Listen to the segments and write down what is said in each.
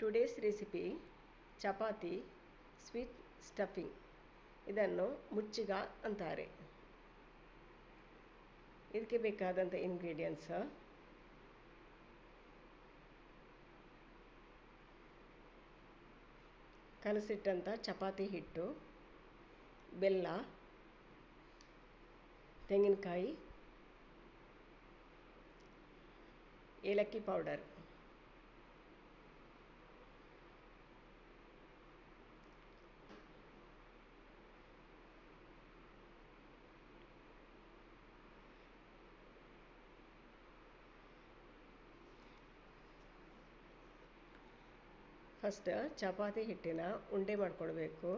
today's recipe chapati sweet stuffing ಇದನ್ನು ಮುಚ್ಚಿಗ ಅಂತಾರೆ ಇದಕ್ಕೆ ಬೇಕಾದಂಥ ಇಂಗ್ರೀಡಿಯೆಂಟ್ಸ್ ಕಲಸಿಟ್ಟಂಥ ಚಪಾತಿ ಹಿಟ್ಟು ಬೆಲ್ಲ ತೆಂಗಿನಕಾಯಿ ಏಲಕ್ಕಿ ಪೌಡರ್ ಫಸ್ಟ್ ಚಪಾತಿ ಹಿಟ್ಟಿನ ಉಂಡೆ ಮಾಡ್ಕೊಳ್ಬೇಕು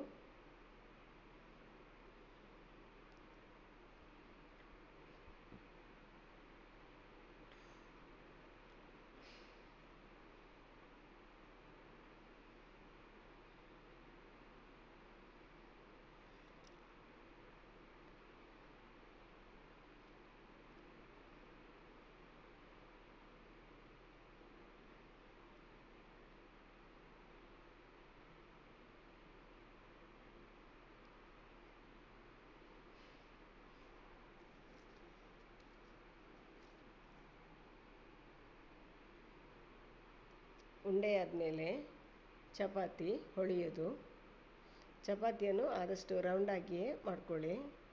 ಉಂಡೆ ಆದಮೇಲೆ ಚಪಾತಿ ಹೊಳೆಯೋದು ಚಪಾತಿಯನ್ನು ಆದಷ್ಟು ರೌಂಡಾಗಿಯೇ ಮಾಡ್ಕೊಳ್ಳಿ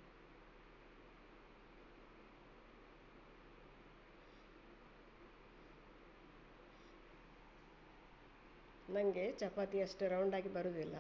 ನನಗೆ ಚಪಾತಿ ಅಷ್ಟು ರೌಂಡಾಗಿ ಬರೋದಿಲ್ಲ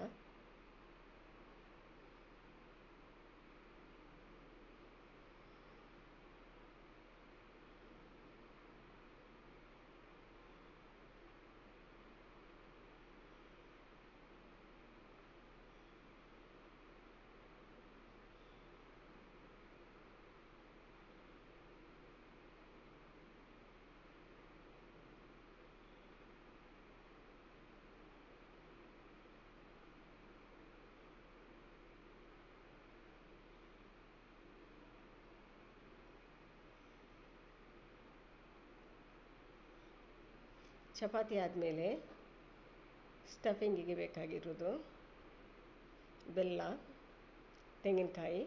ಚಪಾತಿ ಆದಮೇಲೆ ಸ್ಟಫಿಂಗಿಗೆ ಬೇಕಾಗಿರೋದು ಬೆಲ್ಲ ತೆಂಗಿನಕಾಯಿ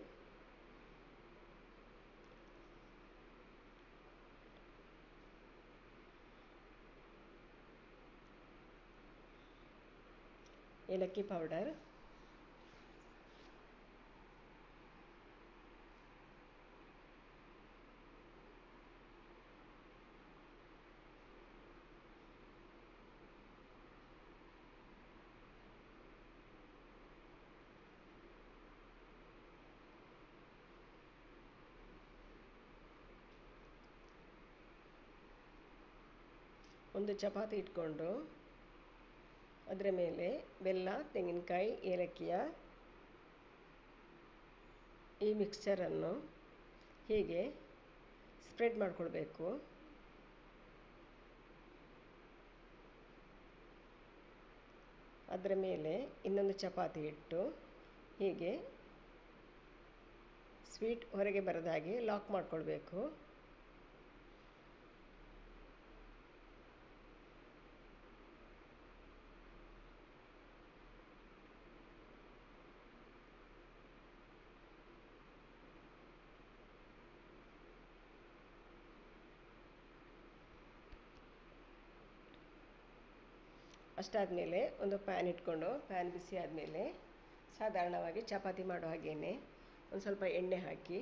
ಏಲಕ್ಕಿ ಪೌಡರ್ ಒಂದು ಚಪಾತಿ ಇಟ್ಕೊಂಡು ಅದರ ಮೇಲೆ ಬೆಲ್ಲ ತೆಂಗಿನಕಾಯಿ ಏಲಕ್ಕಿಯ ಈ ಮಿಕ್ಸ್ಚರನ್ನು ಹೀಗೆ ಸ್ಪ್ರೆಡ್ ಮಾಡಿಕೊಳ್ಬೇಕು ಅದರ ಮೇಲೆ ಇನ್ನೊಂದು ಚಪಾತಿ ಇಟ್ಟು ಹೀಗೆ ಸ್ವೀಟ್ ಹೊರಗೆ ಬರದ ಹಾಗೆ ಲಾಕ್ ಮಾಡಿಕೊಳ್ಬೇಕು ಅಷ್ಟಾದಮೇಲೆ ಒಂದು ಪ್ಯಾನ್ ಇಟ್ಕೊಂಡು ಪ್ಯಾನ್ ಬಿಸಿ ಆದಮೇಲೆ ಸಾಧಾರಣವಾಗಿ ಚಪಾತಿ ಮಾಡೋ ಹಾಗೇನೆ ಒಂದು ಸ್ವಲ್ಪ ಎಣ್ಣೆ ಹಾಕಿ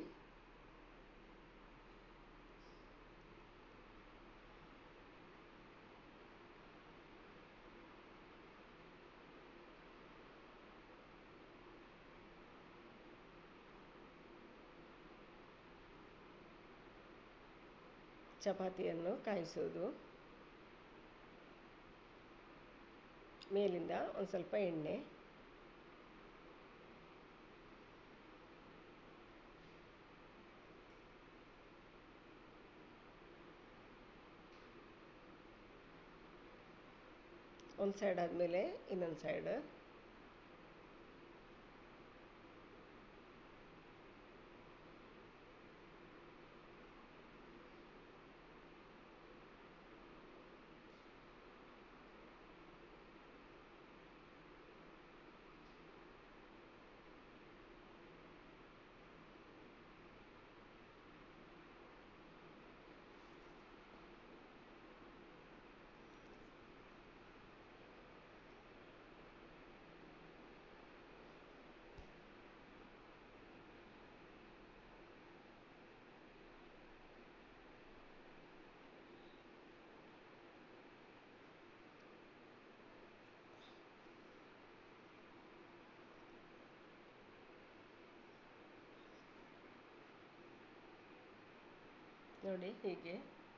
ಚಪಾತಿಯನ್ನು ಕಾಯಿಸೋದು ಮೇಲಿಂದ ಒಂದು ಸ್ವಲ್ಪ ಎಣ್ಣೆ ಒಂದು ಸೈಡ್ ಆದಮೇಲೆ ಇನ್ನೊಂದು ಸೈಡ್ ನೋಡಿ ಹೀಗೆ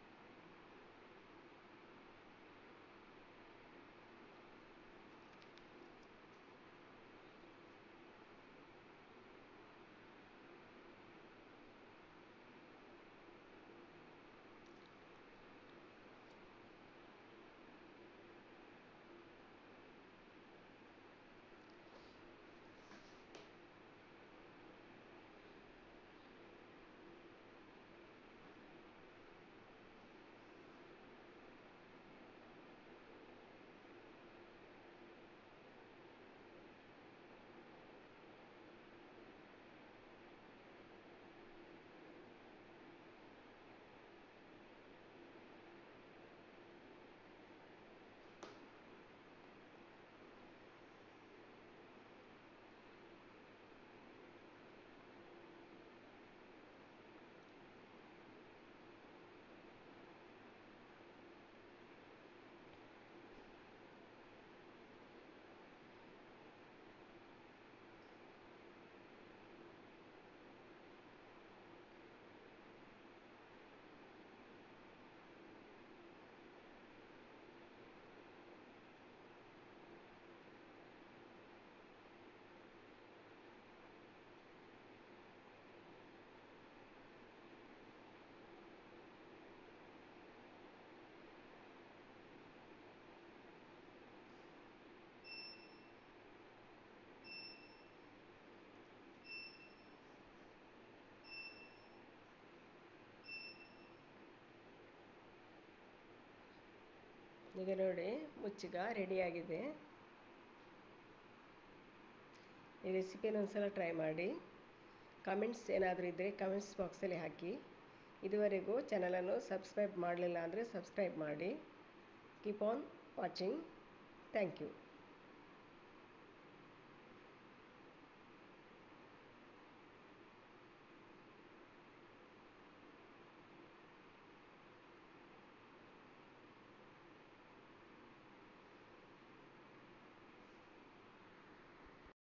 ಈಗ ನೋಡಿ ಮುಚ್ಚಗ ರೆಡಿಯಾಗಿದೆ ಈ ರೆಸಿಪಿನ ಒಂದ್ಸಲ ಟ್ರೈ ಮಾಡಿ ಕಮೆಂಟ್ಸ್ ಏನಾದರೂ ಇದ್ದರೆ ಕಮೆಂಟ್ಸ್ ಬಾಕ್ಸಲ್ಲಿ ಹಾಕಿ ಇದುವರೆಗೂ ಚಾನಲನ್ನು ಸಬ್ಸ್ಕ್ರೈಬ್ ಮಾಡಲಿಲ್ಲ ಅಂದರೆ ಸಬ್ಸ್ಕ್ರೈಬ್ ಮಾಡಿ keep on watching thank you